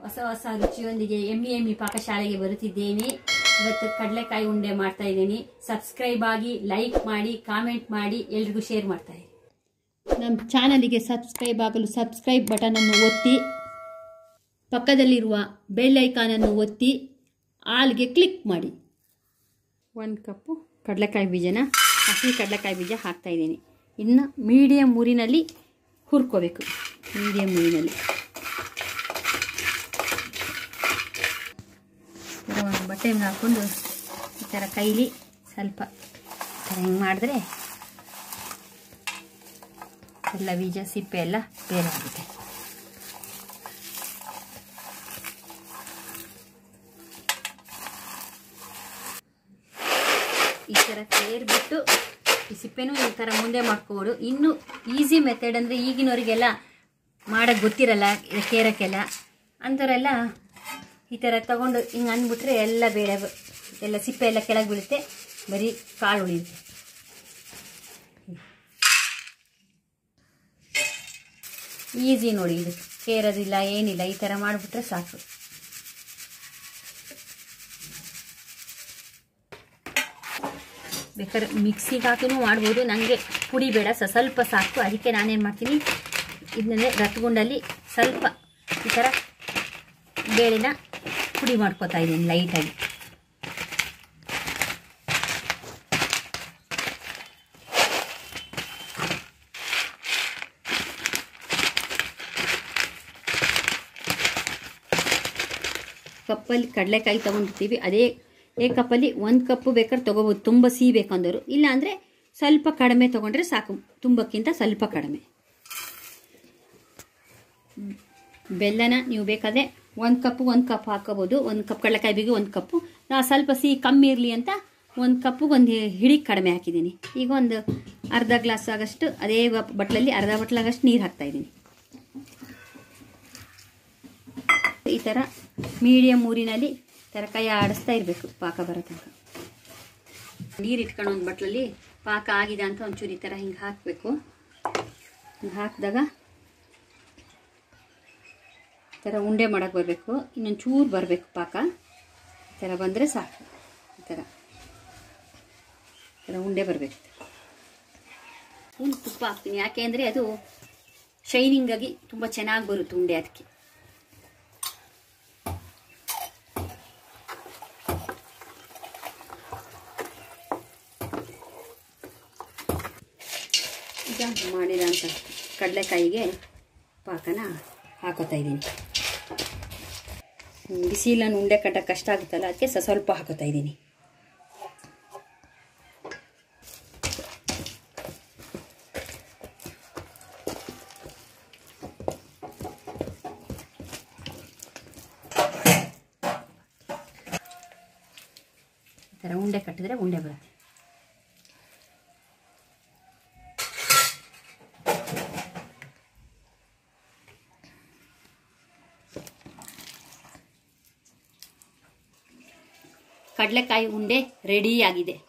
ಹೊಸ ಹೊಸ ರುಚಿಯೊಂದಿಗೆ ಎಮ್ಮಿ ಎಮ್ಮಿ ಪಾಕಶಾಲೆಗೆ ಬರುತ್ತಿದ್ದೇನೆ ಇವತ್ತು ಕಡಲೆಕಾಯಿ ಉಂಡೆ ಮಾಡ್ತಾ ಇದ್ದೀನಿ ಸಬ್ಸ್ಕ್ರೈಬ್ ಆಗಿ ಲೈಕ್ ಮಾಡಿ ಕಾಮೆಂಟ್ ಮಾಡಿ ಎಲ್ರಿಗೂ ಶೇರ್ ಮಾಡ್ತಾ ಇದ್ದೀನಿ ನಮ್ಮ ಚಾನಲಿಗೆ ಸಬ್ಸ್ಕ್ರೈಬ್ ಆಗಲು ಸಬ್ಸ್ಕ್ರೈಬ್ ಬಟನನ್ನು ಒತ್ತಿ ಪಕ್ಕದಲ್ಲಿರುವ ಬೆಲ್ ಐಕಾನನ್ನು ಒತ್ತಿ ಆಲ್ಗೆ ಕ್ಲಿಕ್ ಮಾಡಿ ಒಂದು ಕಪ್ಪು ಕಡಲೆಕಾಯಿ ಬೀಜನ ಹಸಿ ಕಡಲೆಕಾಯಿ ಬೀಜ ಹಾಕ್ತಾ ಇದ್ದೀನಿ ಇನ್ನು ಮೀಡಿಯಮ್ ಊರಿನಲ್ಲಿ ಹುರ್ಕೋಬೇಕು ಮೀಡಿಯಮ್ ಊರಿನಲ್ಲಿ ಈ ಥರ ಒಂದು ಬಟ್ಟೆ ಮೇಲೆ ಹಾಕ್ಕೊಂಡು ಈ ಥರ ಕೈಲಿ ಸ್ವಲ್ಪ ಈ ಥರ ಹಿಂಗೆ ಮಾಡಿದ್ರೆ ಎಲ್ಲ ಬೀಜ ಸಿಪ್ಪೆ ಎಲ್ಲ ಬೇರೆ ಆಗುತ್ತೆ ಈ ಥರ ಸೇರಿಬಿಟ್ಟು ಈ ಸಿಪ್ಪೆನೂ ಈ ಥರ ಮುಂದೆ ಮಾಡ್ಕೋಬೋದು ಇನ್ನು ಈಸಿ ಮೆಥಡ್ ಅಂದರೆ ಈಗಿನವರಿಗೆಲ್ಲ ಮಾಡೋಕ್ಕೆ ಗೊತ್ತಿರಲ್ಲ ಕೇರಕ್ಕೆಲ್ಲ ಅಂಥವರೆಲ್ಲ ಈ ಥರ ತಗೊಂಡು ಹಿಂಗೆ ಅಂದ್ಬಿಟ್ರೆ ಎಲ್ಲ ಬೇಳೆ ಬ- ಎಲ್ಲ ಸಿಪ್ಪೆ ಎಲ್ಲ ಕೆಳಗೆ ಬೀಳುತ್ತೆ ಬರೀ ಕಾಳು ಉಳಿಯುತ್ತೆ ಈಸಿ ನೋಡಿ ಇದು ಕೇರೋದಿಲ್ಲ ಏನಿಲ್ಲ ಈ ಥರ ಮಾಡಿಬಿಟ್ರೆ ಸಾಕು ಬೇಕಾದ್ರೆ ಮಿಕ್ಸಿಗೆ ಹಾಕಿನೂ ಮಾಡ್ಬೋದು ನನಗೆ ಪುಡಿ ಬೇಡ ಸ ಸ್ವಲ್ಪ ಸಾಕು ಅದಕ್ಕೆ ನಾನೇನು ಮಾಡ್ತೀನಿ ಇದನ್ನೇ ರತ್ಗುಂಡಲ್ಲಿ ಸ್ವಲ್ಪ ಈ ಥರ ಬೇಳೆನ ಪುಡಿ ಮಾಡ್ಕೊತಾ ಇದ್ದೀನಿ ಲೈಟಾಗಿ ಕಪ್ಪಲ್ಲಿ ಕಡಲೆಕಾಯಿ ತೊಗೊಂಡಿರ್ತೀವಿ ಅದೇ ಏ ಕಪ್ಪಲ್ಲಿ ಒಂದು ಕಪ್ಪು ಬೇಕಾದ್ರೆ ತೊಗೋಬೋದು ತುಂಬ ಸಿಹಿ ಬೇಕಂದವರು ಇಲ್ಲ ಅಂದರೆ ಸ್ವಲ್ಪ ಕಡಿಮೆ ತೊಗೊಂಡ್ರೆ ಸಾಕು ತುಂಬಕ್ಕಿಂತ ಸ್ವಲ್ಪ ಕಡಿಮೆ ಬೆಲ್ಲನ ನೀವು ಬೇಕಾದರೆ ಒಂದು ಕಪ್ಪು ಒಂದು ಕಪ್ ಹಾಕೋಬೋದು ಒಂದು ಕಪ್ ಕಡಲೆಕಾಯಿ ಬಿಗಿ ಒಂದು ಕಪ್ಪು ನಾ ಸ್ವಲ್ಪ ಸಿಹಿ ಕಮ್ಮಿ ಇರಲಿ ಅಂತ ಒಂದು ಕಪ್ಪುಗೆ ಒಂದು ಹಿಡಿ ಕಡಿಮೆ ಹಾಕಿದ್ದೀನಿ ಈಗ ಒಂದು ಅರ್ಧ ಗ್ಲಾಸ್ ಆಗಷ್ಟು ಅದೇ ಬ- ಬಟ್ಲಲ್ಲಿ ಅರ್ಧ ಬಟ್ಲಾಗಷ್ಟು ನೀರು ಹಾಕ್ತಾಯಿದ್ದೀನಿ ಈ ಥರ ಮೀಡಿಯಮ್ ಊರಿನಲ್ಲಿ ಥರ ಕೈ ಆಡಿಸ್ತಾ ಇರಬೇಕು ಪಾಕ ಬರೋ ತನಕ ನೀರು ಇಟ್ಕೊಂಡು ಒಂದು ಬಟ್ಲಲ್ಲಿ ಪಾಕ ಆಗಿದೆ ಅಂತ ಒಂಚೂರು ಈ ಥರ ಹಿಂಗೆ ಹಾಕಬೇಕು ಹಿಂಗೆ ಹಾಕಿದಾಗ ಈ ಥರ ಉಂಡೆ ಮಾಡೋಕ್ಕೆ ಬರಬೇಕು ಇನ್ನೊಂದು ಚೂರು ಬರಬೇಕು ಪಾಕ ಈ ಥರ ಬಂದರೆ ಸಾಕು ಈ ಥರ ಈ ಥರ ಉಂಡೆ ಬರಬೇಕು ಒಂದು ತುಪ್ಪ ಹಾಕ್ತೀನಿ ಯಾಕೆ ಅಂದರೆ ಅದು ಶೈನಿಂಗ್ ಆಗಿ ತುಂಬ ಚೆನ್ನಾಗಿ ಬರುತ್ತೆ ಉಂಡೆ ಅದಕ್ಕೆ ಈಗ ಮಾಡಿದಂಥ ಕಡಲೆಕಾಯಿಗೆ ಪಾಕನ ಹಾಕೋತಾ ಇದ್ದೀನಿ ಬಿಸಿಲನ್ನು ಉಂಡೆ ಕಟ್ಟಕ್ಕೆ ಕಷ್ಟ ಆಗುತ್ತಲ್ಲ ಅದಕ್ಕೆ ಸ ಸ್ವಲ್ಪ ಹಾಕೋತಾ ಇದ್ದೀನಿ ಈ ಥರ ಉಂಡೆ ಕಟ್ಟಿದ್ರೆ ಉಂಡೆ ಬರುತ್ತೆ ಕಡಲೆಕಾಯಿ ಉಂಡೆ ರೆಡಿ ಆಗಿದೆ